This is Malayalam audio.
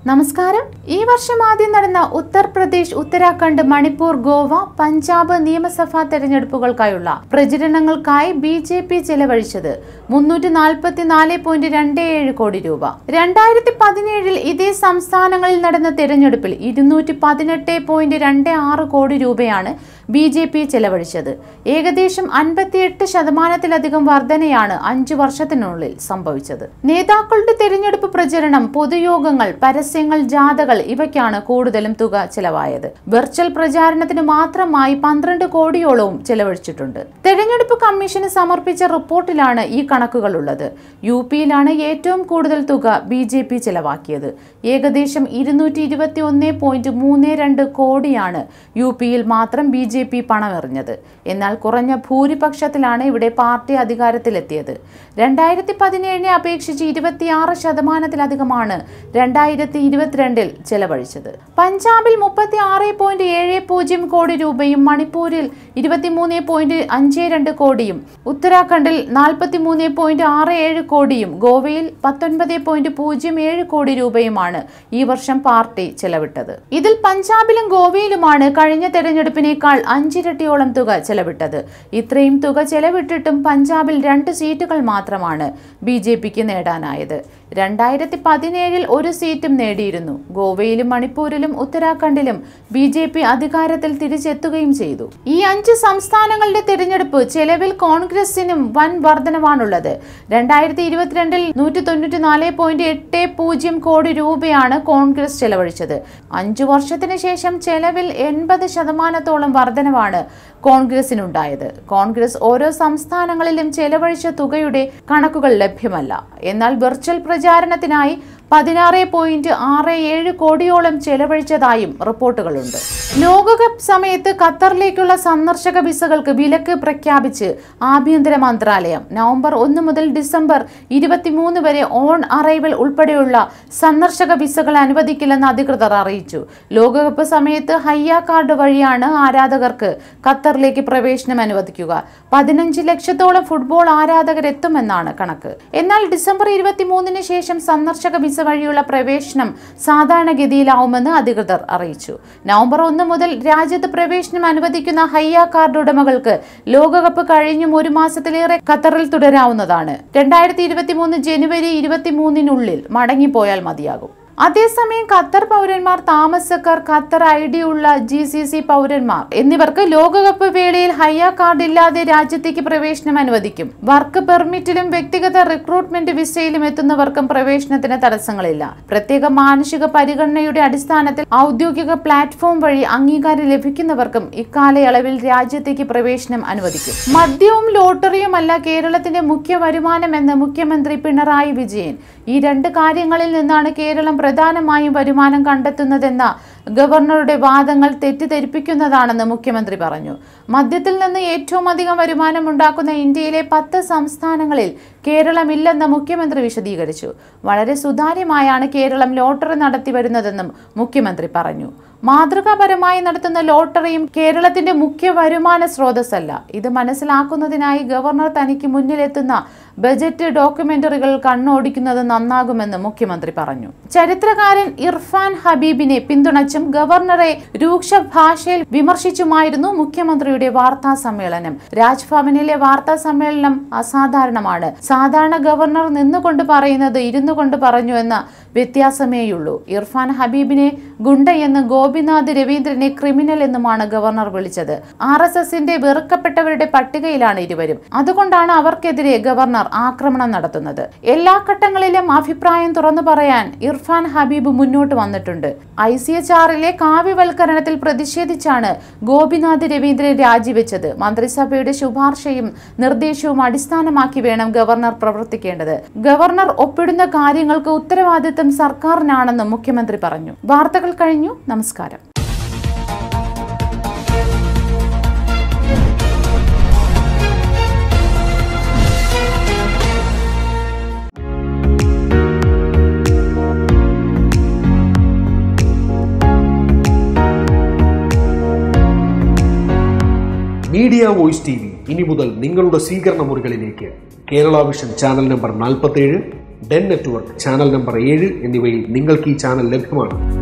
നമസ്കാരം ഈ വർഷം ആദ്യം നടന്ന ഉത്തർപ്രദേശ് ഉത്തരാഖണ്ഡ് മണിപ്പൂർ ഗോവ പഞ്ചാബ് നിയമസഭാ തെരഞ്ഞെടുപ്പുകൾക്കായുള്ള പ്രചരണങ്ങൾക്കായി ബി ജെ പി ചെലവഴിച്ചത് മുന്നൂറ്റി നാൽപ്പത്തിനാല് പോയിന്റ് രണ്ട് ഏഴ് കോടി രൂപ രണ്ടായിരത്തി പതിനേഴിൽ ഇതേ സംസ്ഥാനങ്ങളിൽ നടന്ന തെരഞ്ഞെടുപ്പിൽ ഇരുന്നൂറ്റി പതിനെട്ട് പോയിന്റ് രണ്ട് ആറ് കോടി രൂപയാണ് ബി ജെ പി ചെലവഴിച്ചത് ഏകദേശം അൻപത്തിയെട്ട് ശതമാനത്തിലധികം വർധനയാണ് അഞ്ചു വർഷത്തിനുള്ളിൽ സംഭവിച്ചത് നേതാക്കളുടെ തെരഞ്ഞെടുപ്പ് പ്രചരണം പൊതുയോഗങ്ങൾ പരസ്യങ്ങൾ ജാഥകൾ ഇവയ്ക്കാണ് കൂടുതലും തുക ചെലവായത് വെർച്വൽ പ്രചാരണത്തിന് മാത്രമായി പന്ത്രണ്ട് കോടിയോളവും ചെലവഴിച്ചിട്ടുണ്ട് തെരഞ്ഞെടുപ്പ് കമ്മീഷന് സമർപ്പിച്ച റിപ്പോർട്ടിലാണ് ഈ കണക്കുകളുള്ളത് യു പിയിലാണ് ഏറ്റവും കൂടുതൽ തുക ബി ജെ പി ചെലവാക്കിയത് ഏകദേശം ഇരുന്നൂറ്റി ഇരുപത്തി ഒന്ന് പോയിന്റ് മൂന്ന് രണ്ട് കോടിയാണ് യു പിയിൽ മാത്രം ബി ജെ പി പണമെറിഞ്ഞത് എന്നാൽ കുറഞ്ഞ ഭൂരിപക്ഷത്തിലാണ് ഇവിടെ പാർട്ടി അധികാരത്തിലെത്തിയത് രണ്ടായിരത്തി പതിനേഴിനെ അപേക്ഷിച്ച് ഇരുപത്തിയാറ് ശതമാനത്തിലധികമാണ് രണ്ടായിരത്തി ഇരുപത്തിരണ്ടിൽ ചെലവഴിച്ചത് പഞ്ചാബിൽ മുപ്പത്തി ആറ് പോയിന്റ് ഏഴ് പൂജ്യം കോടി രൂപയും മണിപ്പൂരിൽ ഇരുപത്തിമൂന്ന് പോയിന്റ് അഞ്ച് രണ്ട് കോടിയും ഉത്തരാഖണ്ഡിൽ നാൽപ്പത്തി മൂന്ന് പോയിന്റ് ആറ് ഏഴ് കോടിയും ഗോവയിൽ പത്തൊൻപത് പോയിന്റ് പൂജ്യം ഏഴ് കോടി രൂപയുമാണ് ഈ വർഷം പാർട്ടി ചെലവിട്ടത് ഇതിൽ പഞ്ചാബിലും ഗോവയിലുമാണ് കഴിഞ്ഞ തെരഞ്ഞെടുപ്പിനേക്കാൾ അഞ്ചിരട്ടിയോളം തുക ചെലവിട്ടത് ഇത്രയും തുക ചെലവിട്ടിട്ടും പഞ്ചാബിൽ രണ്ട് സീറ്റുകൾ മാത്രമാണ് ബി ജെ പിക്ക് നേടാനായത് രണ്ടായിരത്തി പതിനേഴിൽ ഒരു സീറ്റും നേടിയിരുന്നു ഗോവയിലും മണിപ്പൂരിലും ഉത്തരാഖണ്ഡിലും ബി ജെ പി അധികാരത്തിൽ തിരിച്ചെത്തുകയും ചെയ്തു ഈ അഞ്ച് സംസ്ഥാനങ്ങളുടെ തിരഞ്ഞെടുപ്പ് ചെലവിൽ കോൺഗ്രസിനും വൻ വർധനവാണുള്ളത് രണ്ടായിരത്തി ഇരുപത്തിരണ്ടിൽ നൂറ്റി തൊണ്ണൂറ്റി നാല് പോയിന്റ് എട്ട് പൂജ്യം കോടി രൂപയാണ് കോൺഗ്രസ് ചെലവഴിച്ചത് അഞ്ചു വർഷത്തിന് ശേഷം ചെലവിൽ എൺപത് ശതമാനത്തോളം വർധനവാണ് കോൺഗ്രസിനുണ്ടായത് കോൺഗ്രസ് ഓരോ സംസ്ഥാനങ്ങളിലും ചെലവഴിച്ച തുകയുടെ കണക്കുകൾ ലഭ്യമല്ല എന്നാൽ വെർച്വൽ പ്രചാരണത്തിനായി പതിനാറ് പോയിന്റ് ആറ് ഏഴ് കോടിയോളം ചെലവഴിച്ചതായും റിപ്പോർട്ടുകളുണ്ട് ലോകകപ്പ് സമയത്ത് ഖത്തറിലേക്കുള്ള സന്ദർശക വിസകൾക്ക് വിലക്ക് പ്രഖ്യാപിച്ച് ആഭ്യന്തര മന്ത്രാലയം നവംബർ ഒന്ന് മുതൽ ഡിസംബർ ഇരുപത്തിമൂന്ന് വരെ ഓൺ അറൈവൽ ഉൾപ്പെടെയുള്ള സന്ദർശക വിസകൾ അനുവദിക്കില്ലെന്ന് അധികൃതർ അറിയിച്ചു ലോകകപ്പ് സമയത്ത് ഹയ്യ കാർഡ് വഴിയാണ് ആരാധകർക്ക് ഖത്തറിലേക്ക് പ്രവേശനം അനുവദിക്കുക പതിനഞ്ച് ലക്ഷത്തോളം ഫുട്ബോൾ ആരാധകരെത്തുമെന്നാണ് കണക്ക് എന്നാൽ ഡിസംബർ ഇരുപത്തിമൂന്നിന് ശേഷം സന്ദർശക വിസ വഴിയുള്ള പ്രവേശനം സാധാരണഗതിയിലാവുമെന്ന് അധികൃതർ അറിയിച്ചു നവംബർ ഒന്ന് മുതൽ രാജ്യത്ത് പ്രവേശനം അനുവദിക്കുന്ന ഹയ്യ കാർഡ് ഉടമകൾക്ക് ലോകകപ്പ് കഴിഞ്ഞും ഒരു മാസത്തിലേറെ ഖത്തറിൽ തുടരാവുന്നതാണ് രണ്ടായിരത്തി ഇരുപത്തിമൂന്ന് ജനുവരി ഇരുപത്തിമൂന്നിനുള്ളിൽ മടങ്ങിപ്പോയാൽ മതിയാകും അതേസമയം ഖത്തർ പൗരന്മാർ താമസക്കാർ ഖത്തർ ഐ ഡി ഉള്ള ജി സി സി പൗരന്മാർ എന്നിവർക്ക് ലോകകപ്പ് വേളയിൽ ഹയ്യ കാർഡ് ഇല്ലാതെ രാജ്യത്തേക്ക് പ്രവേശനം അനുവദിക്കും വർക്ക് പെർമിറ്റിലും വ്യക്തിഗത റിക്രൂട്ട്മെന്റ് വിസയിലും എത്തുന്നവർക്കും പ്രവേശനത്തിന് തടസ്സങ്ങളില്ല പ്രത്യേക മാനുഷിക പരിഗണനയുടെ അടിസ്ഥാനത്തിൽ ഔദ്യോഗിക പ്ലാറ്റ്ഫോം വഴി അംഗീകാരം ലഭിക്കുന്നവർക്കും ഇക്കാലയളവിൽ രാജ്യത്തേക്ക് പ്രവേശനം അനുവദിക്കും മദ്യവും ലോട്ടറിയുമല്ല കേരളത്തിന്റെ മുഖ്യ വരുമാനമെന്ന് മുഖ്യമന്ത്രി പിണറായി വിജയൻ ഈ രണ്ട് കാര്യങ്ങളിൽ നിന്നാണ് കേരളം പ്രധാനമായും വരുമാനം കണ്ടെത്തുന്നതെന്ന ഗവർണറുടെ വാദങ്ങൾ തെറ്റിദ്ധരിപ്പിക്കുന്നതാണെന്ന് മുഖ്യമന്ത്രി പറഞ്ഞു മദ്യത്തിൽ നിന്ന് ഏറ്റവും അധികം വരുമാനം ഉണ്ടാക്കുന്ന ഇന്ത്യയിലെ പത്ത് സംസ്ഥാനങ്ങളിൽ കേരളമില്ലെന്ന് മുഖ്യമന്ത്രി വിശദീകരിച്ചു വളരെ സുതാര്യമായാണ് കേരളം ലോട്ടറി നടത്തി വരുന്നതെന്നും മുഖ്യമന്ത്രി പറഞ്ഞു മാതൃകാപരമായി നടത്തുന്ന ലോട്ടറിയും കേരളത്തിന്റെ മുഖ്യ വരുമാന സ്രോതസ്സല്ല ഇത് മനസ്സിലാക്കുന്നതിനായി ഗവർണർ തനിക്ക് മുന്നിലെത്തുന്ന ബജറ്റ് ഡോക്യുമെന്ററികൾ കണ്ണോടിക്കുന്നത് നന്നാകുമെന്ന് മുഖ്യമന്ത്രി പറഞ്ഞു ചരിത്രകാരൻ ഇർഫാൻ ഹബീബിനെ പിന്തുണച്ചും ഗവർണറെ രൂക്ഷ ഭാഷയിൽ വിമർശിച്ചുമായിരുന്നു മുഖ്യമന്ത്രിയുടെ വാർത്താ സമ്മേളനം രാജ്ഭവനിലെ വാർത്താ സമ്മേളനം അസാധാരണമാണ് സാധാരണ ഗവർണർ നിന്നുകൊണ്ട് പറയുന്നത് ഇരുന്നു കൊണ്ട് പറഞ്ഞു എന്ന വ്യത്യാസമേയുള്ളൂ ഇർഫാൻ ഹബീബിനെ ഗുണ്ടയെന്ന് ഗോപിനാഥ് രവീന്ദ്രനെ ക്രിമിനൽ എന്നുമാണ് ഗവർണർ വിളിച്ചത് ആർ എസ് എസിന്റെ വെറുക്കപ്പെട്ടവരുടെ പട്ടികയിലാണ് ഇരുവരും അതുകൊണ്ടാണ് അവർക്കെതിരെ ഗവർണർ ആക്രമണം നടത്തുന്നത് എല്ലാ ഘട്ടങ്ങളിലും അഭിപ്രായം തുറന്നു പറയാൻ ഇർഫാൻ ഹബീബ് മുന്നോട്ട് വന്നിട്ടുണ്ട് ഐ സി എച്ച് ആറിലെ കാവ്യവൽക്കരണത്തിൽ പ്രതിഷേധിച്ചാണ് ഗോപിനാഥ് രവീന്ദ്രൻ രാജിവെച്ചത് മന്ത്രിസഭയുടെ ശുപാർശയും നിർദ്ദേശവും അടിസ്ഥാനമാക്കി വേണം ഗവർണർ പ്രവർത്തിക്കേണ്ടത് ഗവർണർ ഒപ്പിടുന്ന കാര്യങ്ങൾക്ക് ഉത്തരവാദിത്തം സർക്കാരിനാണെന്നും മുഖ്യമന്ത്രി പറഞ്ഞു വാർത്തകൾ കഴിഞ്ഞു നമസ്കാരം മീഡിയ വോയിസ് ടി വി ഇനി മുതൽ നിങ്ങളുടെ സ്വീകരണ മുറികളിലേക്ക് കേരള വിഷൻ ചാനൽ നമ്പർ നാൽപ്പത്തേഴ് ഡെൻ നെറ്റ്വർക്ക് ചാനൽ നമ്പർ ഏഴ് എന്നിവയിൽ നിങ്ങൾക്ക് ഈ ചാനൽ ലഭ്യമാണ്